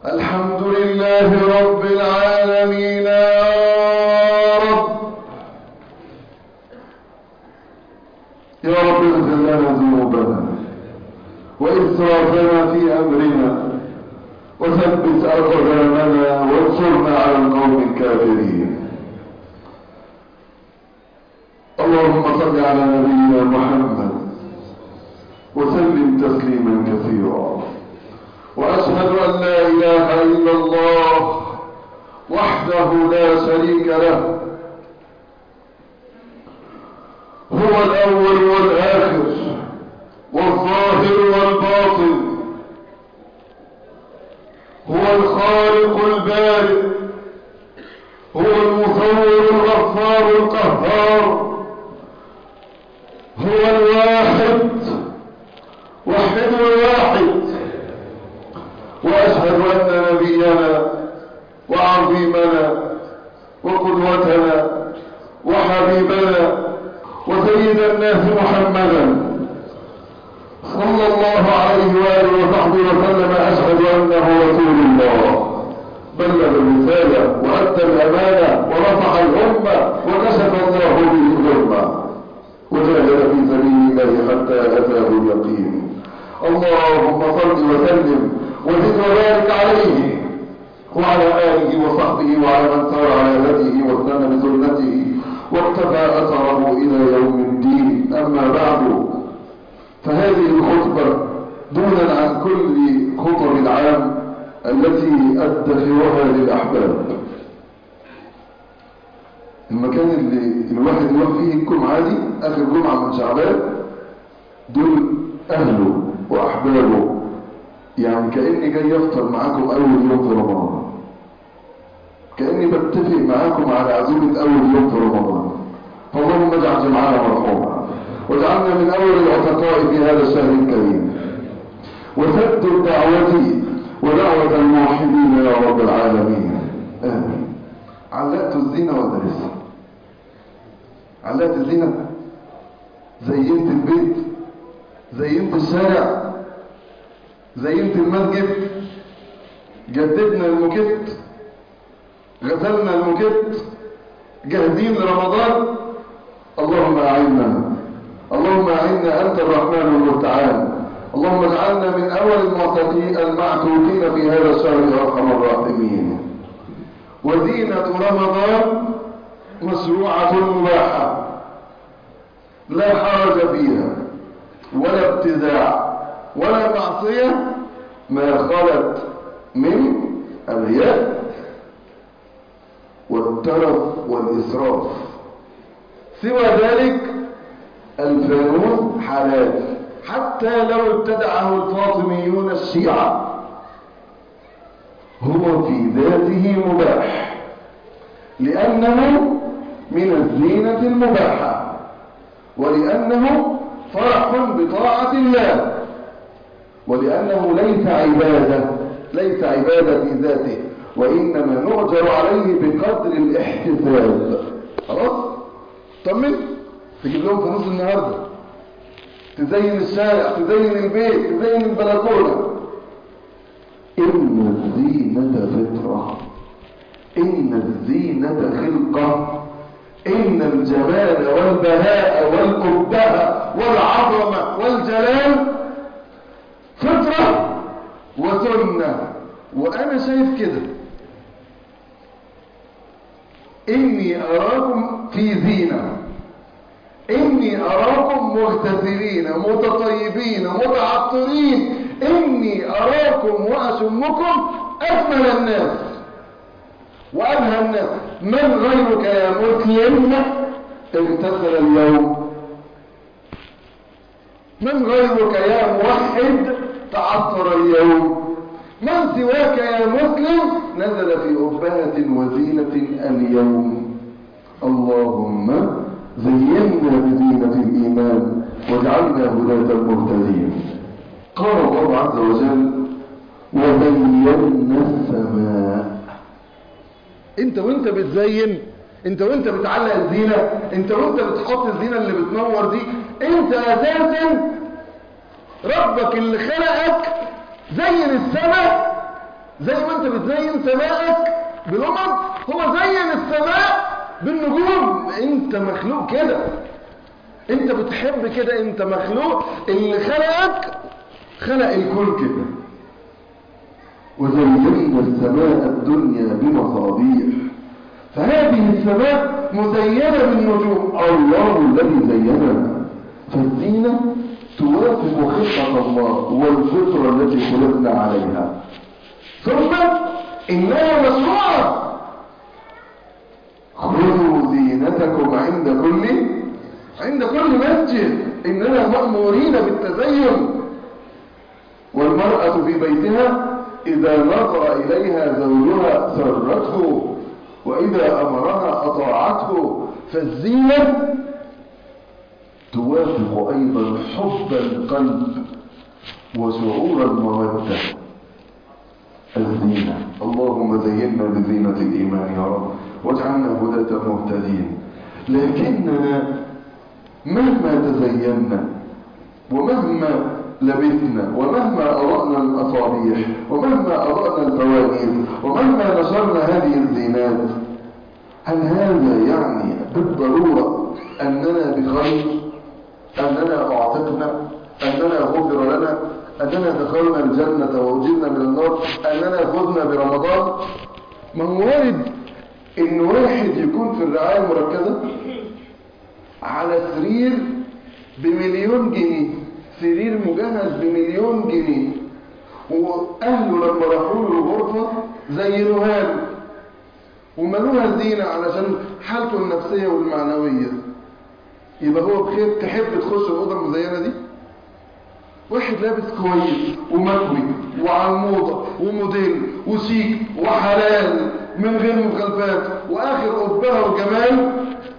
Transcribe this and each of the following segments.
الحمد لله رب العالمين يا رب يا رب اغفر لنا ذنوبنا وإسرافنا في أمرنا وثبت أقدامنا وانصرنا على القوم الكافرين اللهم صل على نبينا محمد وسلم تسليما كثيرا وأشهد أن لا إله إلا الله وحده لا شريك له هو الأول والآخر والظاهر والباطن هو الخالق البارئ هو المصور الغفار القهار هو الواحد وحد الواحد وأشهد أن نبينا وعظيمنا وقدوتنا وحبيبنا وسيد الناس محمدا صلى الله عليه وآله وصحبه وسلم أشهد أنه رسول الله بلغ الرسالة وأدى الأمانة ونصح الأمة وكشف الله به الظلمة وجاهد في سبيل الله حتى أتاه اليقين اللهم صل وسلم وزد وبارك عليه وعلى آله وصحبه وعلى من سار على هديه واستنى بسنته واقتفى أثره إلى يوم الدين أما بعد فهذه الخطبة دونا عن كل خطب العام التي أدخرها للأحباب المكان اللي الواحد يروح فيه الجمعة دي آخر جمعة من شعبان دول أهله وأحبابه يعني كأني جاي أفطر معاكم أول يوم في رمضان كأني بتفق معاكم على عزيمة أول يوم في رمضان فاللهم اجعل جمعنا مرحوما واجعلنا من أول العتقاء في هذا الشهر الكريم وسد دعوتي ودعوة الموحدين يا رب العالمين آمين علقت الزينة ولا لسه علقت الزينة زينت البيت زينت الشارع زينت المسجد جددنا المكت غسلنا المكت جاهزين لرمضان اللهم أعنا اللهم أعنا أنت الرحمن المستعان اللهم اجعلنا من أول المعتقين المعتوقين في هذا الشهر يا أرحم الراحمين وزينة رمضان مشروعة مباحة لا حرج فيها ولا ابتداع ولا معصية ما خلت من الرياء والترف والإسراف سوى ذلك الفانوس حلال حتى لو ابتدعه الفاطميون الشيعة هو في ذاته مباح لأنه من الزينة المباحة ولأنه فرح بطاعة الله ولأنه ليس عبادة ليس عبادة في ذاته وإنما نؤجر عليه بقدر الاحتساب خلاص طمن تجيب لهم فلوس النهارده تزين الشارع تزين البيت تزين البلكونه إن الزينة فطرة إن الزينة خلقة إن الجمال والبهاء والأبهة والعظمة والجلال فطرة وسنة وأنا شايف كده إني أراكم في زينة إني أراكم مغتسلين متطيبين متعطرين إني أراكم وأشمكم أكمل الناس وأبهى الناس من غيرك يا مسلم اغتسل اليوم من غيرك يا موحد تعطر اليوم من سواك يا مسلم نزل في أبهة وزينة اليوم اللهم زينا بزينة الإيمان واجعلنا هداة المهتدين قال الله عز وجل وزينا السماء انت وانت بتزين انت وانت بتعلق الزينة انت وانت بتحط الزينة اللي بتنور دي انت اساسا ربك اللي خلقك زين السماء زي ما انت بتزين سماءك بالأمم هو زين السماء بالنجوم انت مخلوق كده انت بتحب كده انت مخلوق اللي خلقك خلق الكون كده وزينا السماء الدنيا بمصابيح فهذه السماء مزينة بالنجوم الله الذي زينها فالزينة توافق خطة الله والفطرة التي خلقنا عليها ثم إنها مشروعة خذوا زينتكم عند كل عند كل مسجد إننا مأمورين بالتزين والمرأة في بيتها إذا نظر إليها زوجها سرته وإذا أمرها أطاعته فالزينة توافق أيضا حب القلب وشعور المودة الزينة اللهم زينا بزينة الإيمان يا رب واجعلنا هداة مهتدين لكننا مهما تزينا ومهما لبثنا ومهما أضأنا الأصابيح ومهما أضأنا الفوانيس ومهما نشرنا هذه الزينات هل هذا يعني بالضرورة أننا بخير أننا أعتقنا أننا غفر لنا أننا دخلنا الجنة وأجرنا من النار أننا فزنا برمضان ما هو وارد إن واحد يكون في الرعاية المركزة على سرير بمليون جنيه سرير مجهز بمليون جنيه واهله لما راحوا له الغرفه زينوها له وملوها زينه علشان حالته النفسيه والمعنويه يبقى هو بخير تحب تخش الاوضه المزينه دي واحد لابس كويس ومكوي وعلى الموضه وموديل وشيك وحلال من غير مخالفات واخر قبها وجمال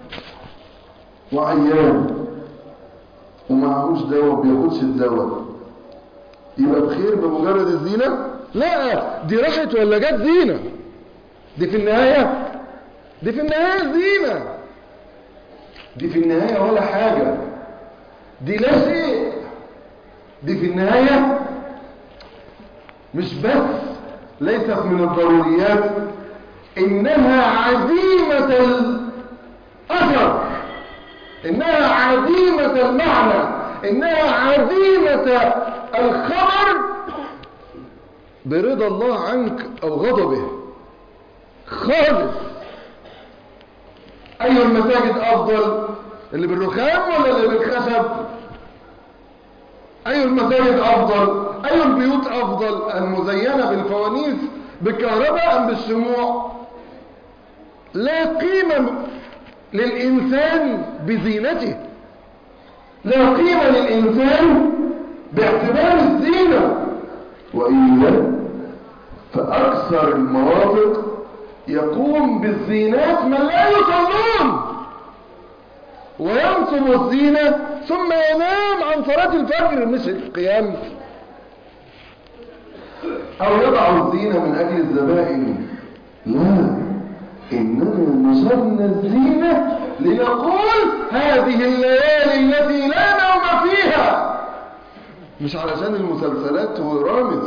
وعيان ومعهوش دواء بياخدش الدواء يبقى بخير بمجرد الزينة لا دي راحت ولا جت زينة دي في النهاية دي في النهاية زينة دي في النهاية ولا حاجة دي لا شيء دي في النهاية مش بس ليست من الضروريات إنها عديمة الأثر إنها عديمة المعنى إنها عديمة الخبر برضا الله عنك أو غضبه خالص أي المساجد أفضل اللي بالرخام ولا اللي بالخشب أي المساجد أفضل أي البيوت أفضل المزينة بالفوانيس بالكهرباء أم بالشموع لا قيمة للإنسان بزينته لا قيمة للإنسان باعتبار الزينة وإلا فأكثر المرافق يقوم بالزينات من لا يصلون وينصب الزينة ثم ينام عن صلاة الفجر مش القيام أو يضع الزينة من أجل الزبائن لا إننا نشرنا الزينة لنقول هذه الليالي التي لا نوم فيها مش علشان المسلسلات والرامز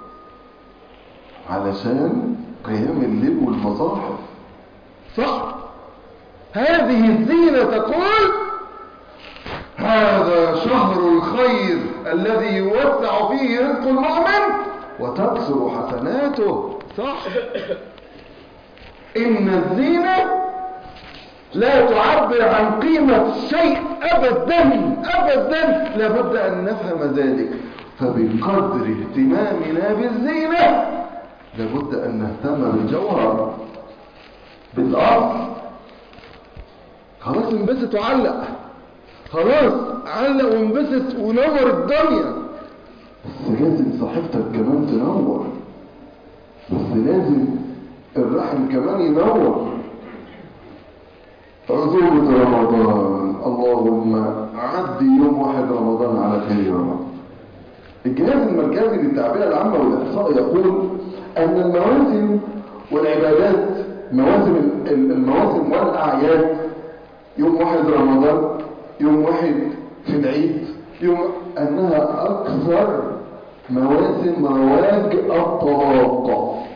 علشان قيام الليل والمصاحف صح هذه الزينة تقول هذا شهر الخير الذي يوسع فيه رزق المؤمن وتكثر حسناته صح إن الزينة لا تعبر عن قيمة شيء أبدا أبدا لابد أن نفهم ذلك فبقدر اهتمامنا بالزينة لابد أن نهتم بالجوهر بالأرض خلاص انبسط وعلق خلاص علق وانبسط ونور الدنيا بس لازم صاحبتك كمان تنور بس لازم الرحم كمان ينور عزومة رمضان اللهم عدي يوم واحد رمضان على خير يا رب الجهاز المركزي للتعبئة العامة والإحصاء يقول أن المواسم والعبادات مواسم المواسم والأعياد يوم واحد رمضان يوم واحد في العيد يوم أنها أكثر مواسم رواج الطلاق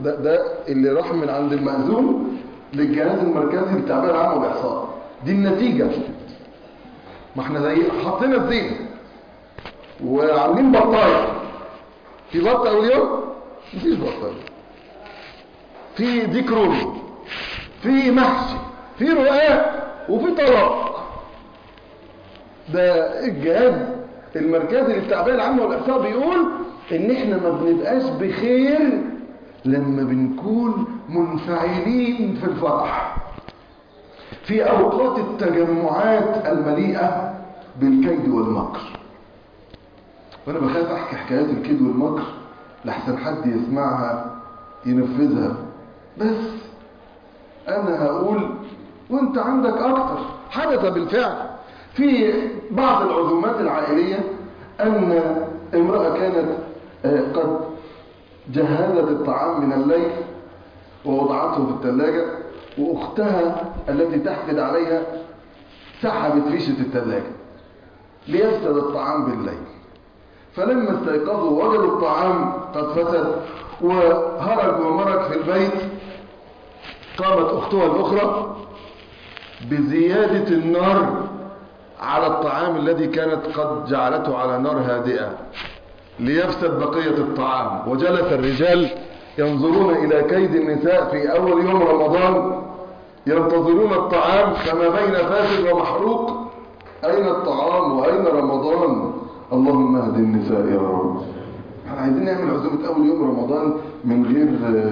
ده, ده اللي راح من عند المأذون للجهاز المركزي للتعبئة العامة والإحصاء دي النتيجة ما احنا زي حطينا الزينة وعاملين بطاية في بط أول يوم مفيش بطاية في ديك رومي في محشي في رقاق وفي طلاق ده الجهاز المركزي للتعبئة العامة والإحصاء بيقول إن إحنا ما بنبقاش بخير لما بنكون منفعلين في الفرح في أوقات التجمعات المليئة بالكيد والمكر وأنا بخاف أحكي حكايات الكيد والمكر لحسن حد يسمعها ينفذها بس أنا هقول وأنت عندك أكتر حدث بالفعل في بعض العزومات العائلية أن امرأة كانت قد جهزت الطعام من الليل ووضعته في الثلاجة وأختها التي تحفد عليها سحبت فيشة الثلاجة ليفسد الطعام بالليل فلما استيقظوا وجدوا الطعام قد فسد وهرج ومرج في البيت قامت أختها الأخرى بزيادة النار على الطعام الذي كانت قد جعلته على نار هادئة ليفسد بقية الطعام وجلس الرجال ينظرون إلى كيد النساء في أول يوم رمضان ينتظرون الطعام فما بين فاسد ومحروق أين الطعام وأين رمضان اللهم اهد النساء يا رب احنا عايزين نعمل عزومة أول يوم رمضان من غير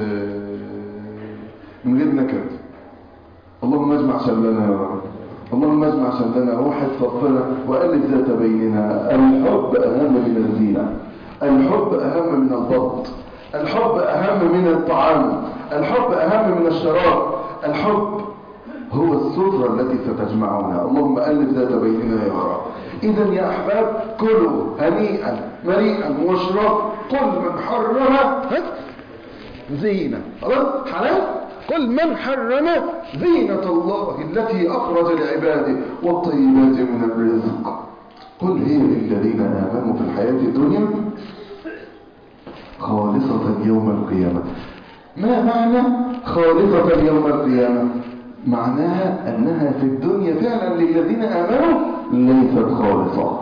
من غير نكد اللهم اجمع شملنا يا رب اللهم اجمع شملنا وحد صفنا وألف ذات بيننا الحب أهم من الزينة الحب أهم من الضبط الحب أهم من الطعام الحب أهم من الشراب الحب هو السترة التي ستجمعنا اللهم ألف ذات بيننا يا رب إذا يا أحباب كلوا هنيئا مريئا واشربوا قل من حرم زينة خلاص حلال قل من حرم زينة الله التي أخرج لعباده والطيبات من الرزق قل هي للذين آمنوا في الحياة الدنيا خالصة يوم القيامة ما معنى خالصة يوم القيامة معناها أنها في الدنيا فعلا للذين آمنوا ليست خالصة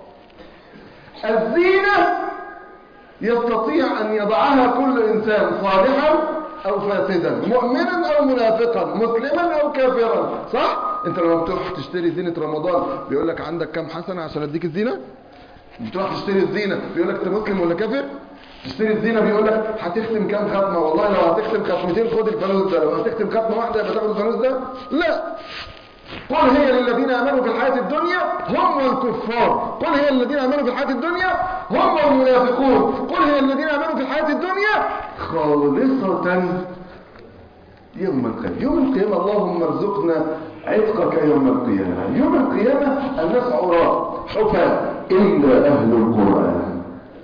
الزينة يستطيع أن يضعها كل إنسان صالحا أو فاسدا مؤمنا أو منافقا مسلما أو كافرا صح؟ أنت لما بتروح تشتري زينة رمضان بيقول لك عندك كم حسنة عشان أديك الزينة؟ بتروح تشتري الزينة بيقول لك أنت مسلم ولا كافر؟ تشتري الزينة بيقول لك هتختم كام ختمة والله لو هتختم ختمتين خد الفانوس ده لو هتختم ختمة واحدة يبقى تاخد الفانوس ده لا قل هي للذين آمنوا في الحياة الدنيا هم الكفار قل هي للذين آمنوا في الحياة الدنيا هم المنافقون قل هي للذين آمنوا في الحياة الدنيا خالصة يوم القيامة يوم القيامة اللهم ارزقنا عتقك يوم القيامة يوم القيامة الناس عراة حفاة إلا أهل القرآن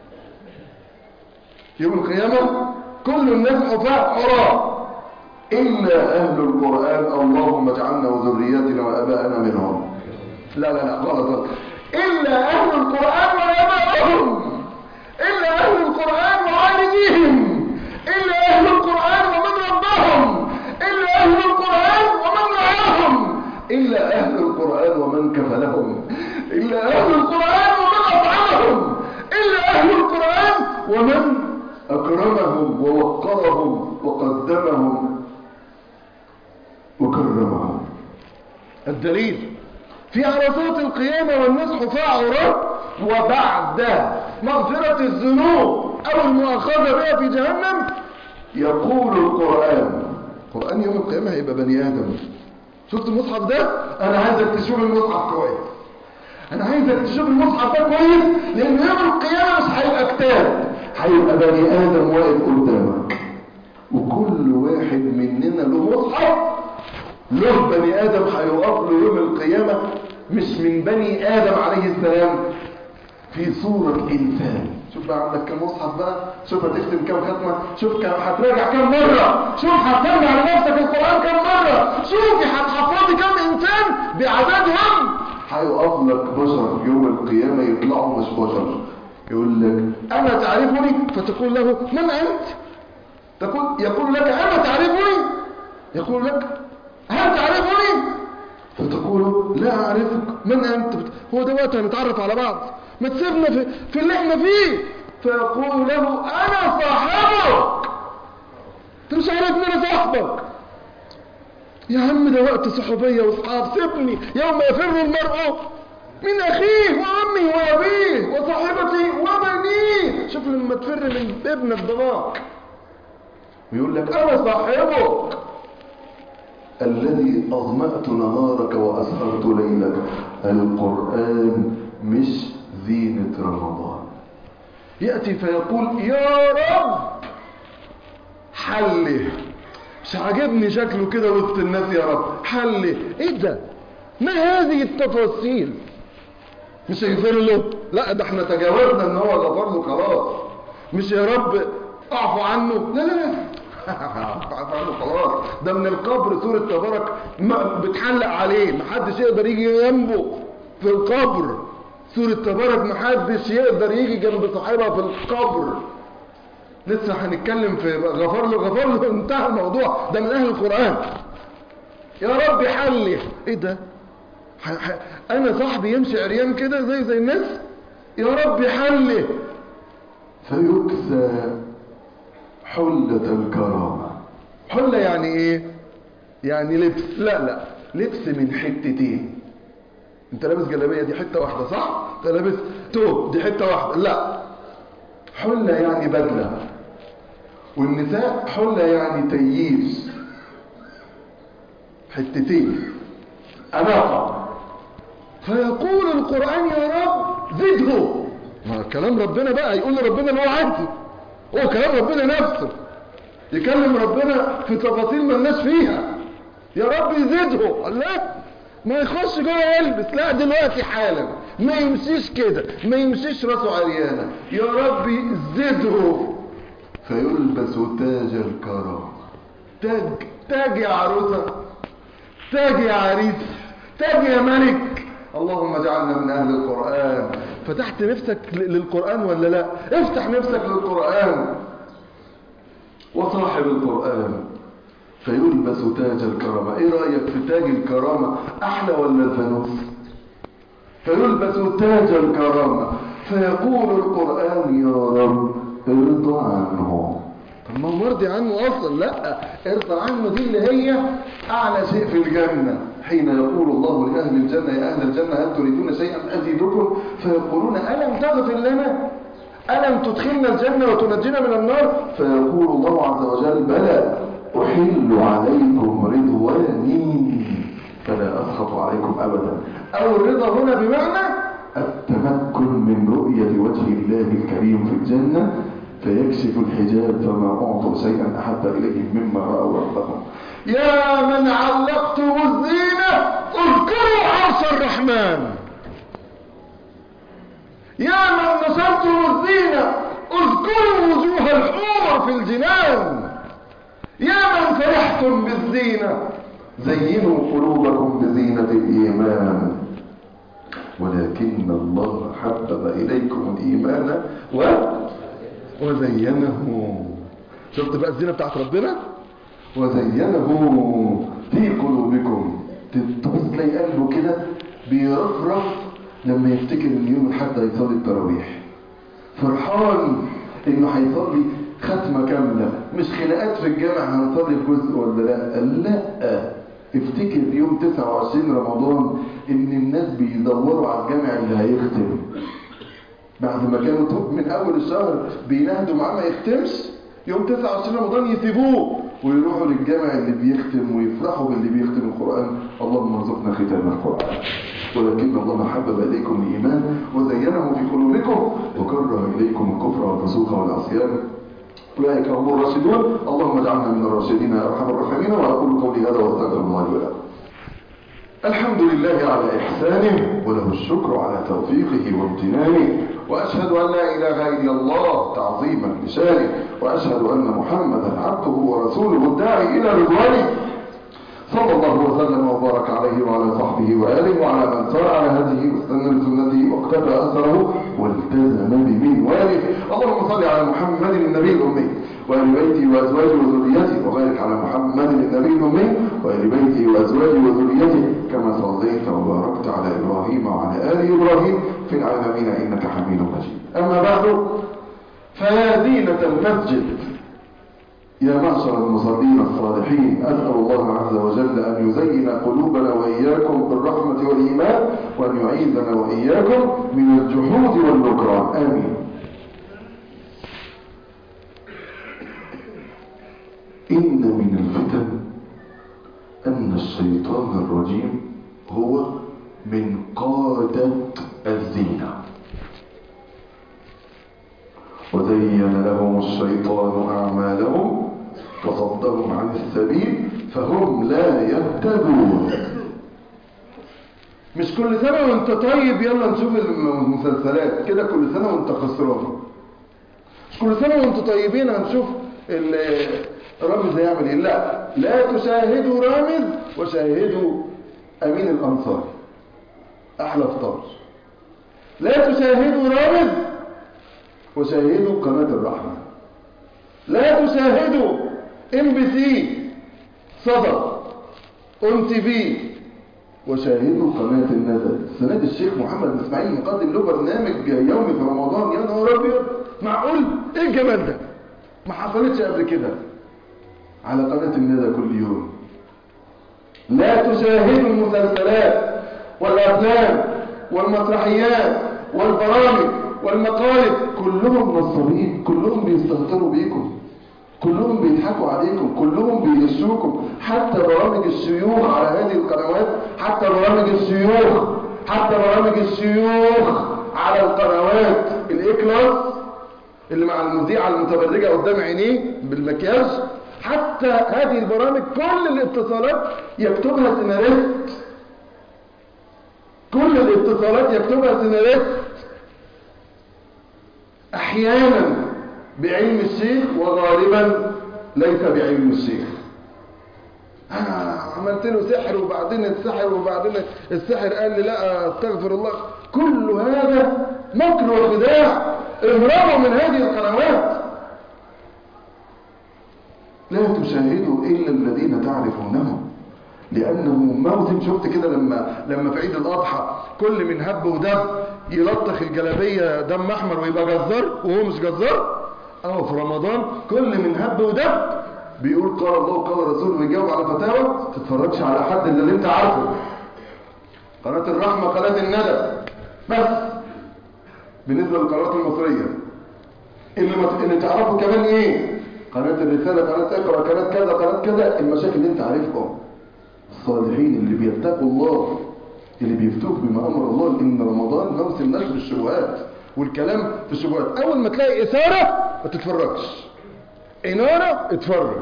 يوم القيامة كل الناس حفاة عراة إلا أهل القرآن اللهم اجعلنا وذرياتنا وأباءنا منهم لا لا لا غلط غلط إلا أهل القرآن وأباءهم إلا أهل القرآن ووالديهم إلا أهل القرآن ومن ربهم إلا أهل القرآن ومن رعاهم إلا أهل القرآن ومن كفلهم إلا أهل القرآن ومن أطعمهم إلا أهل القرآن ومن أكرمهم ووقرهم وقدمهم وكرمهم الدليل في عرصات القيامة والناس حفاة عورات وبعد مغفرة الذنوب أو المؤاخذة بها في جهنم يقول القرآن القرآن يوم القيامة هيبقى بني آدم شفت المصحف ده أنا عايزك تشوف المصحف كويس أنا عايزك تشوف المصحف ده كويس لأن يوم القيامة مش هيبقى كتاب هيبقى بني آدم واقف قدامك وكل واحد مننا له مصحف له بني آدم هيقف له يوم القيامة مش من بني آدم عليه السلام في صورة إنسان شوف بقى عندك كم مصحف بقى شوف هتختم كم ختمة شوف كم هتراجع كم مرة شوف هترجع لنفسك القرآن كم مرة شوفي هتحفظي كم إنسان بعددهم هيقف لك بشر يوم القيامة يطلعوا مش بشر يقول لك أنا تعرفني فتقول له من أنت تقول يقول لك أما تعرفني يقول لك هل تعرفني فتقول لا أعرفك من أنت هو ده وقت هنتعرف على بعض ما تسيبنا في, في اللي احنا فيه فيقول له أنا صاحبك انت مش عارف ان انا صاحبك يا عم ده وقت صحوبية واصحاب سيبني يوم يفر المرء من اخيه وامه وابيه وصاحبته وبنيه شوف لما تفر من ابنك ضناك ويقول لك انا صاحبك الذي اظمأت نهارك واسهرت ليلك القرآن مش زينة رمضان يأتي فيقول يا رب حله مش عاجبني شكله كده وسط الناس يا رب حله ايه ده ما هذه التفاصيل مش هيغفر له لا ده احنا تجاوزنا ان هو غفر له خلاص مش يا رب اعفو عنه لا لا لا اعفو عنه خلاص ده من القبر سورة تبارك بتحلق عليه محدش يقدر يجي جنبه في القبر سورة تبارك محدش يقدر يجي جنب صاحبها في القبر لسه هنتكلم في غفر له غفر له انتهى الموضوع ده من اهل القرآن يا رب حلي ايه ده ح... ح... انا صاحبي يمشي عريان كده زي زي الناس يا رب حلي فيكسى حلة الكرامة حلة يعني ايه يعني لبس لا لا لبس من حتتين انت لابس جلابيه دي حته واحده صح انت لابس توب دي حته واحده لا حله يعني بدله والنساء حله يعني تييس حتتين اناقه فيقول القران يا رب زده ما كلام ربنا بقى يقول لربنا اللي هو عايزه هو كلام ربنا نفسه يكلم ربنا في تفاصيل ملناش فيها يا رب زده الله ما يخش جوه يلبس لا دلوقتي حالا ما يمشيش كده ما يمشيش راسه عريانه يا ربي زده فيلبس تاج الكرامه تاج تاج يا عروسه تاج يا عريس تاج يا ملك اللهم اجعلنا من اهل القران فتحت نفسك للقران ولا لا افتح نفسك للقران وصاحب القران فيلبس تاج الكرامة ايه رأيك في تاج الكرامة احلى ولا الفانوس فيلبس تاج الكرامة فيقول القرآن يا رب ارضى عنه طب ما هو مرضي عنه اصلا لا ارضى عنه دي اللي هي اعلى شيء في الجنة حين يقول الله لأهل الجنة يا أهل الجنة هل تريدون شيئا أزيدكم فيقولون ألم تغفر لنا ألم تدخلنا الجنة وتنجينا من النار فيقول الله عز وجل بلى أحل عليكم رضواني فلا أسخط عليكم أبدا أو الرضا هنا بمعنى التمكن من رؤية وجه الله الكريم في الجنة فيكشف الحجاب فما أعطوا شيئا أحب إليهم مما رأوا ربهم يا من علقتم الزينة اذكروا عرش الرحمن يا من نصرتم الزينة اذكروا وجوه الحور في الجنان يا من فرحتم بالزينة زينوا قلوبكم بزينة الإيمان ولكن الله حبب إليكم الإيمان و... وزينه شفت بقى الزينة بتاعت ربنا وزينه في قلوبكم تبص تلاقي قلبه كده بيرفرف لما يفتكر ان يوم الحد هيصلي التراويح فرحان انه هيصلي ختمة كاملة مش خناقات في الجامع هنصلي جزء ولا لا لا افتكر يوم 29 رمضان ان الناس بيدوروا على الجامع اللي هيختم بعد ما كانوا من اول الشهر بينادوا معاه ما يختمش يوم 29 رمضان يسيبوه ويروحوا للجامع اللي بيختم ويفرحوا باللي بيختم القرآن اللهم ارزقنا ختام القرآن ولكن الله حبب إليكم الإيمان وزينه في قلوبكم وكره إليكم الكفر والفسوق والعصيان أولئك هم الراشدون اللهم اجعلنا من الراشدين يا أرحم الراحمين وأقول قولي هذا وأستغفر الله لي ولكم الحمد لله على إحسانه وله الشكر على توفيقه وامتنانه وأشهد أن لا إله إلا الله تعظيما لشانه وأشهد أن محمدا عبده ورسوله الداعي إلى رضوانه صلى الله وسلم وبارك عليه وعلى صحبه وآله وعلى من سار على هذه واستنى بسنته واقتفى أثره والتزم بمنواله اللهم صل على محمد النبي الأمي وآل بيته وأزواجه وذريته وبارك على محمد النبي الأمي وآل بيته وأزواجه وذريته كما صليت وباركت على إبراهيم وعلى آل إبراهيم في العالمين إنك حميد مجيد أما بعد فيا زينة المسجد يا معشر المصلين الصالحين أسأل الله عز وجل أن يزين قلوبنا وإياكم بالرحمة والإيمان وأن يعيذنا وإياكم من الجحود والنكران آمين إن من الفتن أن الشيطان الرجيم هو من قادة الزينة وزين لهم الشيطان أعمالهم وصدهم عن السبيل فهم لا يهتدون مش كل سنة وانت طيب يلا نشوف المسلسلات كده كل سنة وانت خسران مش كل سنة وانت طيبين هنشوف رامز هيعمل ايه لا لا تشاهدوا رامز وشاهدوا امين الانصاري احلى فطار لا تشاهدوا رامز وشاهدوا قناة الرحمة لا تشاهدوا ام بي سي صدى اون تي في وشاهدوا قناة الندى السنة دي الشيخ محمد اسماعيل مقدم له برنامج يومي في رمضان يا نهار ابيض معقول ايه الجمال ده ما حصلتش قبل كده على قناة الندى كل يوم لا تشاهدوا المسلسلات والافلام والمسرحيات والبرامج والمقالب كلهم نصابين كلهم بيستهتروا بيكم كلهم بيضحكوا عليكم كلهم بيغشوكم حتى برامج الشيوخ على هذه القنوات حتى برامج الشيوخ حتى برامج الشيوخ على القنوات الاكلاس اللي مع المذيعة المتبرجة قدام عينيه بالمكياج حتى هذه البرامج كل الاتصالات يكتبها سيناريست كل الاتصالات يكتبها سيناريست احيانا بعلم الشيخ وغالبا ليس بعلم الشيخ انا عملت له سحر وبعدين السحر وبعدين السحر قال لي لا استغفر الله كل هذا مكر وخداع اهربوا من هذه القنوات لا تشاهدوا الا الذين تعرفونهم لانه موسم شفت كده لما لما في عيد الاضحى كل من هب ودب يلطخ الجلابيه دم احمر ويبقى جزار وهو مش جزار اه في رمضان كل من هب ودب بيقول قال الله وقال الرسول ويجاوب على فتاوى ما تتفرجش على حد الا اللي انت عارفه قناه الرحمه قناه الندى بس بالنسبه للقنوات المصريه اللي ما اللي تعرفه كمان ايه قناه الرساله قناه اقرا قناه كذا قناه كذا المشاكل اللي انت عارفهم الصالحين اللي بيتقوا الله اللي بيفتوك بما امر الله ان رمضان موسم نشر الشبهات والكلام في الشبهات اول ما تلاقي اثاره ما تتفرجش اناره اتفرج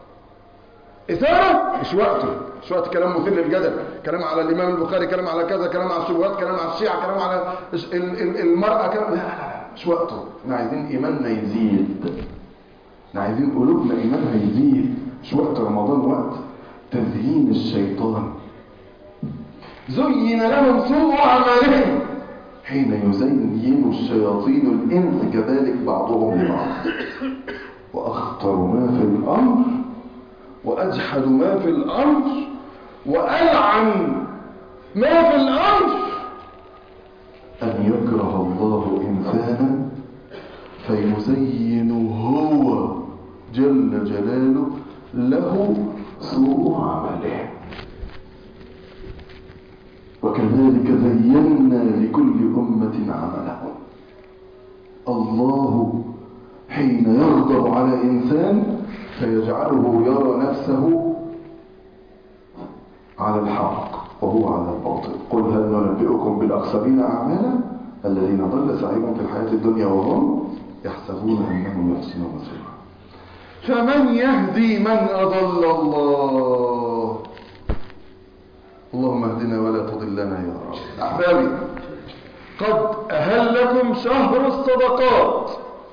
اثاره مش وقته مش وقت كلام مثير للجدل كلام على الامام البخاري كلام على كذا كلام على الشبهات كلام على الشيعة كلام على المرأة كلام لا لا لا مش وقته احنا عايزين ايماننا يزيد احنا عايزين قلوبنا ايمانها يزيد مش وقت رمضان وقت تزيين الشيطان زين لهم سوء أعمالهم حين يزين الشياطين الإنس كذلك بعضهم لبعض وأخطر ما في الأمر وأجحد ما في الأمر وألعن ما في الأمر أن يكره الله إنسانا فيزين هو جل جلاله له سوء عمله وكذلك زينا لكل أمة عملهم الله حين يغضب على إنسان فيجعله يرى نفسه على الحق وهو على الباطل قل هل ننبئكم بالأخسرين أعمالا الذين ضل سعيهم في الحياة الدنيا وهم يحسبون أنهم يحسنون صنعا فمن يهدي من أضل الله اللهم اهدنا ولا تضلنا يا رب أحبابي قد أهلكم شهر الصدقات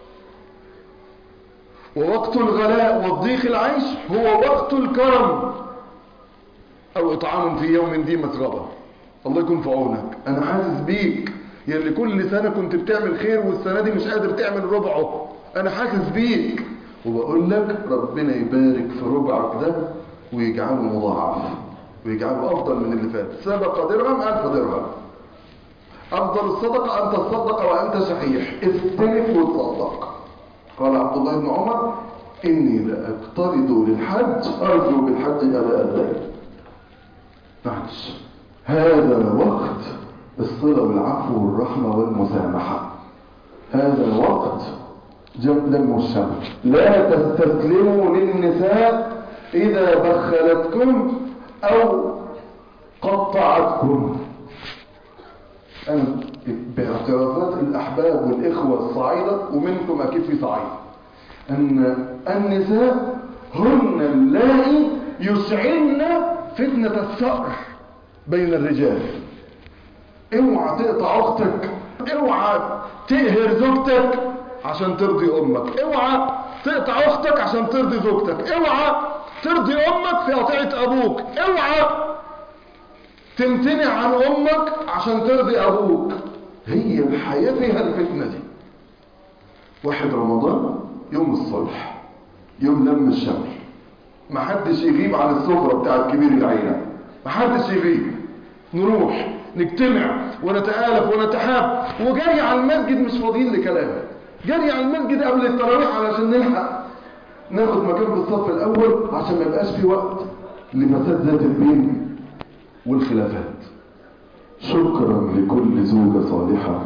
ووقت الغلاء والضيق العيش هو وقت الكرم أو إطعام في يوم ذي مسغبة الله يكون في عونك أنا حاسس بيك يا اللي كل سنة كنت بتعمل خير والسنة دي مش قادر تعمل ربعه أنا حاسس بيك وبقول لك ربنا يبارك في ربعك ده ويجعله مضاعف ويجعله افضل من اللي فات سبق درهم الف درهم افضل الصدقه ان تصدق وانت شحيح استلف وتصدق قال عبد الله بن عمر اني لاقترض للحج ارجو بالحج اداء الدين معلش هذا وقت الصله والعفو والرحمه والمسامحه هذا الوقت جمدا والشمل لا تستسلموا للنساء إذا بخلتكم أو قطعتكم أنا باعترافات الأحباب والإخوة الصعيدة ومنكم أكيد في صعيد أن النساء هن اللائي يشعلن فتنة الثأر بين الرجال اوعى تقطع اختك اوعى تقهر زوجتك عشان ترضي امك اوعى تقطع اختك عشان ترضي زوجتك اوعى ترضي امك في قطيعة ابوك اوعى تمتنع عن امك عشان ترضي ابوك هي الحياة فيها الفتنة دي واحد رمضان يوم الصلح يوم لم الشمل محدش يغيب عن السفرة بتاعت كبير العيلة محدش يغيب نروح نجتمع ونتآلف ونتحاب وجري على المسجد مش فاضيين لكلام جري على المسجد قبل التراويح علشان نلحق ناخد مكان في الصف الاول عشان ما يبقاش في وقت لفساد ذات البين والخلافات شكرا لكل زوجة صالحة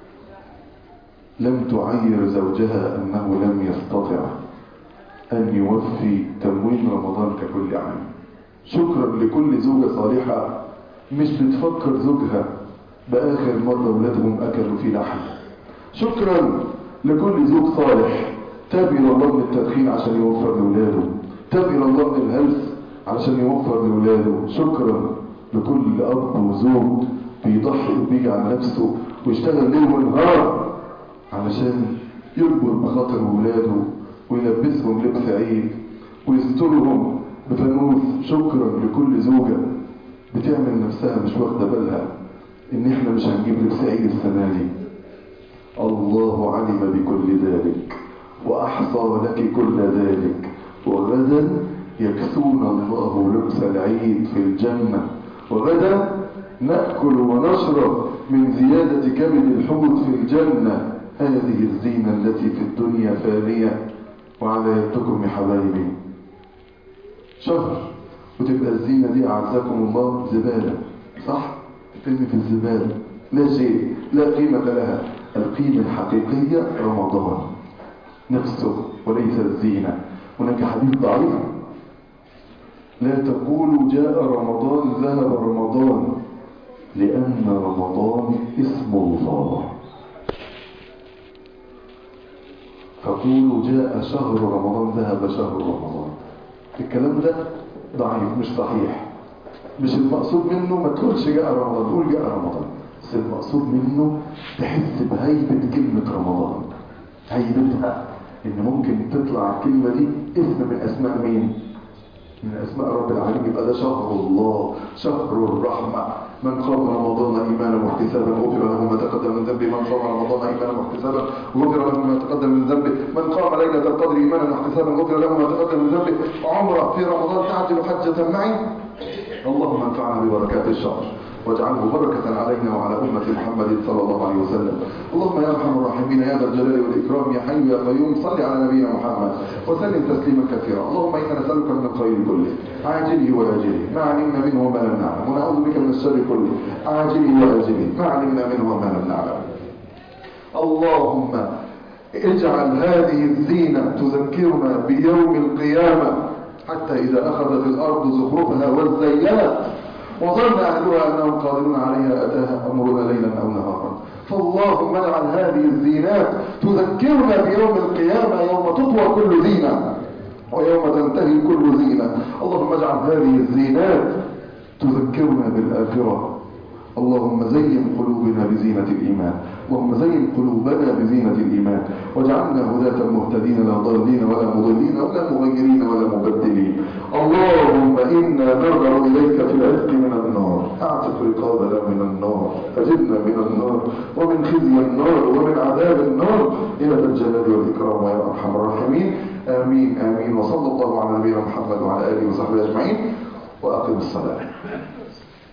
لم تعير زوجها انه لم يستطع ان يوفي تموين رمضان ككل عام شكرا لكل زوجة صالحة مش بتفكر زوجها بآخر مرة ولادهم أكلوا في لحم شكرا لكل زوج صالح تاب إلى الله من التدخين عشان يوفر لولاده تاب إلى الله من الهلس عشان يوفر لولاده شكرا لكل أب وزوج بيضحي وبيجعل نفسه ويشتغل ليل ونهار علشان يجبر بخاطر ولاده ويلبسهم لبس عيد ويسترهم بفانوس شكرا لكل زوجة بتعمل نفسها مش واخده بالها ان احنا مش هنجيب لبس عيد السنه دي الله علم بكل ذلك واحصى لك كل ذلك وغدا يكسون الله لبس العيد في الجنه وغدا ناكل ونشرب من زياده كبد الحوت في الجنه هذه الزينه التي في الدنيا فانيه وعلى يدكم يا حبايبي شهر وتبقى الزينة دي أعزكم الله زبالة صح؟ فيلم في الزبالة لا شيء لا قيمة لها القيمة الحقيقية رمضان نفسه وليس الزينة هناك حديث ضعيف لا تقولوا جاء رمضان ذهب رمضان لأن رمضان اسم الله فقولوا جاء شهر رمضان ذهب شهر رمضان الكلام ده ضعيف مش صحيح مش المقصود منه ما تقولش جاء رمضان قول جاء رمضان بس المقصود منه تحس بهيبة كلمة رمضان هيبتها ان ممكن تطلع الكلمة دي اسم من اسماء مين من اسماء رب العالمين يبقى ده شهر الله شهر الرحمة من قام رمضان ايمانا واحتسابا غفر له ما تقدم من ذنبه من قام رمضان ايمانا واحتسابا غفر له ما تقدم من ذنبه من قام ليلة القدر ايمانا واحتسابا غفر له ما تقدم من ذنبه عمره في رمضان تعجل حجة معي اللهم انفعنا ببركات الشهر واجعله بركة علينا وعلى أمة محمد صلى الله عليه وسلم اللهم يا أرحم الراحمين يا ذا الجلال والإكرام يا حي يا قيوم صل على نبينا محمد وسلم تسليما كثيرا اللهم إنا نسألك من الخير كله عاجله وآجله ما علمنا منه وما لم نعلم ونعوذ بك من الشر كله عاجله وآجله ما علمنا منه وما لم نعلم اللهم اجعل هذه الزينة تذكرنا بيوم القيامة حتى إذا أخذت الأرض زخرفها وزينت وظن أهلها أنهم قادرون عليها أتاها أمرنا ليلا أو نهارا فاللهم اجعل هذه الزينات تذكرنا بيوم القيامة يوم تطوى كل زينة ويوم تنتهي كل زينة اللهم اجعل هذه الزينات تذكرنا بالآخرة اللهم زين قلوبنا بزينة الإيمان اللهم زين قلوبنا بزينة الإيمان واجعلنا هداة مهتدين لا ضالين ولا مضلين ولا مغيرين ولا مبدلين اللهم إنا نرغب إليك في العتق من النار أعتق رقابنا من النار أجبنا من النار ومن خزي النار ومن عذاب النار يا ذا الجلال والإكرام يا أرحم الراحمين آمين آمين وصلى الله على نبينا محمد وعلى آله وصحبه أجمعين وأقم الصلاة